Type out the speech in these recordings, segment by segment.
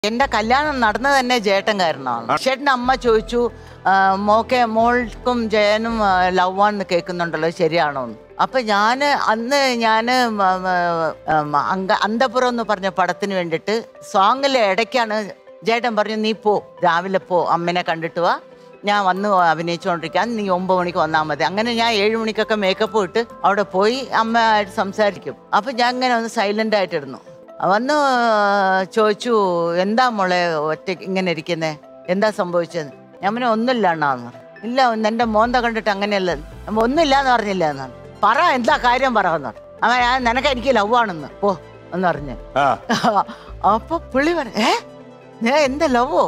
എന്റെ കല്യാണം നടന്നത് തന്നെ ജേട്ടൻ കാരണമാണ് ചേട്ടന്റെ അമ്മ ചോദിച്ചു ആ, മോക്കെ മോൾക്കും ജയനും ലവ് ആണെന്ന് കേൾക്കുന്നുണ്ടല്ലോ ശരിയാണോ എന്ന് അപ്പൊ ഞാന് അന്ന് ഞാന് മ, മ, ഉം, അങ്ക അന്തപുരം എന്ന് പറഞ്ഞ പടത്തിന് വേണ്ടിയിട്ട് സോങ്ങിലെ ഇടയ്ക്കാണ് ജേട്ടൻ പറഞ്ഞു നീ പോ രാവിലെ പോ അമ്മനെ കണ്ടിട്ട് വാ ഞാൻ വന്ന് അഭിനയിച്ചുകൊണ്ടിരിക്കാൻ നീ ഒമ്പത് മണിക്ക് വന്നാൽ മതി അങ്ങനെ ഞാൻ ഏഴ് മണിക്കൊക്കെ മേക്കപ്പ് ഇട്ട് അവിടെ പോയി അമ്മയായിട്ട് സംസാരിക്കും അപ്പൊ ഞാൻ ഇങ്ങനെ ഒന്ന് സൈലന്റ് ആയിട്ടിരുന്നു വന്ന് ചോദിച്ചു എന്താ മോളെ ഒറ്റ ഇങ്ങനെ ഇരിക്കുന്നേ എന്താ സംഭവിച്ചത് ഞാൻ പിന്നെ ഒന്നുമില്ല അണ്ണാന്ന് പറഞ്ഞു. ഇല്ല എന്റെ മോന്ത കണ്ടിട്ട് അങ്ങനെയല്ല അപ്പൊ ഒന്നുമില്ല എന്ന് പറഞ്ഞില്ല എന്നാണ് പറ എന്താ കാര്യം പറ എന്ന് പറഞ്ഞു അവൻ ഞാൻ നിനക്ക് എനിക്ക് ലവ് ആണെന്ന് പോ എന്ന് പറഞ്ഞു ആ അപ്പൊ പുള്ളി പറഞ്ഞു ഏ ഞാൻ എന്താ ലവോ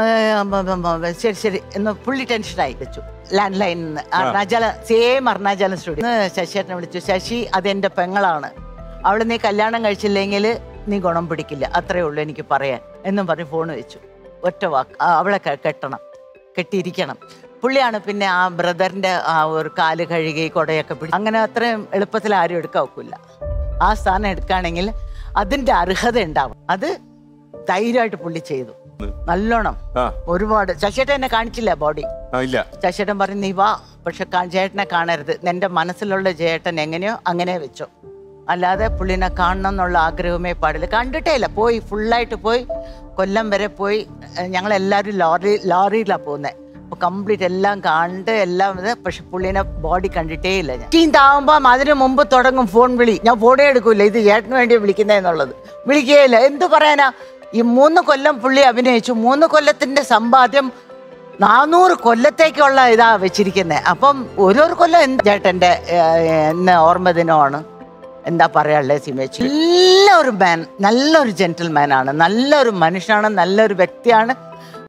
ശരി ശരി എന്ന് പുള്ളി ടെൻഷനായി വെച്ചു ലാൻഡ് ലൈനിൽ നിന്ന് അരുണാചല സെയിം അരുണാചലം സ്റ്റുഡിയോ ശശിയേട്ടനെ വിളിച്ചു ശശി അത് എന്റെ പെങ്ങളാണ് അവള് നീ കല്യാണം കഴിച്ചില്ലെങ്കിൽ നീ ഗുണം പിടിക്കില്ല അത്രേ ഉള്ളൂ എനിക്ക് പറയാൻ എന്നും പറഞ്ഞ് ഫോൺ വെച്ചു ഒറ്റ വാക്ക് ആ, അവളെ കെ- കെട്ടണം കെട്ടിയിരിക്കണം പുള്ളിയാണ് പിന്നെ ആ ബ്രദറിന്റെ ആ ഒരു കാല് കഴുകി കൊടയൊക്കെ പിടിച്ച് അങ്ങനെ അത്രയും എളുപ്പത്തിൽ ആരും എടുക്കാൻ ഒക്കില്ല ആ സ്ഥാനം എടുക്കുകയാണെങ്കിൽ അതിന്റെ അർഹത ഉണ്ടാവും അത് ധൈര്യമായിട്ട് പുള്ളി ചെയ്തു നല്ലോണം ആ ഒരുപാട് ശശിയേട്ടൻ എന്നെ കാണിച്ചില്ല ബോഡി ആ, ഇല്ല ശശിയേട്ടൻ പറഞ്ഞു നീ വാ പക്ഷെ കാ- ജയേട്ടനെ കാണരുത് നിന്റെ മനസ്സിലുള്ള ജയേട്ടൻ എങ്ങനെയോ അങ്ങനെ വെച്ചോ അല്ലാതെ പുള്ളിനെ കാണണം എന്നുള്ള ആഗ്രഹമേ പാടില്ല കണ്ടിട്ടേ ഇല്ല പോയി ഫുള്ളായിട്ട് പോയി കൊല്ലം വരെ പോയി ഞങ്ങൾ എല്ലാവരും ലോറി ലോറിയിലാണ് പോകുന്നത് അപ്പൊ കംപ്ലീറ്റ് എല്ലാം കണ്ട് എല്ലാം ഇത് പക്ഷെ പുള്ളിനെ ബോഡി കണ്ടിട്ടേ ഇല്ല ഞാൻ ടീന്താവുമ്പം അതിന് മുമ്പ് തുടങ്ങും ഫോൺ വിളി ഞാൻ ഫോണേ എടുക്കൂല ഇത് ചേട്ടന് വേണ്ടി വിളിക്കുന്നതെന്നുള്ളത് വിളിക്കുകയില്ല എന്ത് പറയാനാ ഈ മൂന്ന് കൊല്ലം പുള്ളി അഭിനയിച്ചു മൂന്ന് കൊല്ലത്തിന്റെ സമ്പാദ്യം നാനൂറ് കൊല്ലത്തേക്കുള്ള ഇതാ വെച്ചിരിക്കുന്നത് അപ്പം ഓരോരു കൊല്ലം എന്ത് ചേട്ടൻ്റെ ഇന്ന് ഓർമ്മ ദിനമാണ് എന്താ പറയാനുള്ളത് സിമേച്ചി നല്ലൊരു മാൻ നല്ലൊരു ജെന്റിൽമാൻ ആണ് നല്ലൊരു മനുഷ്യനാണ് നല്ലൊരു വ്യക്തിയാണ്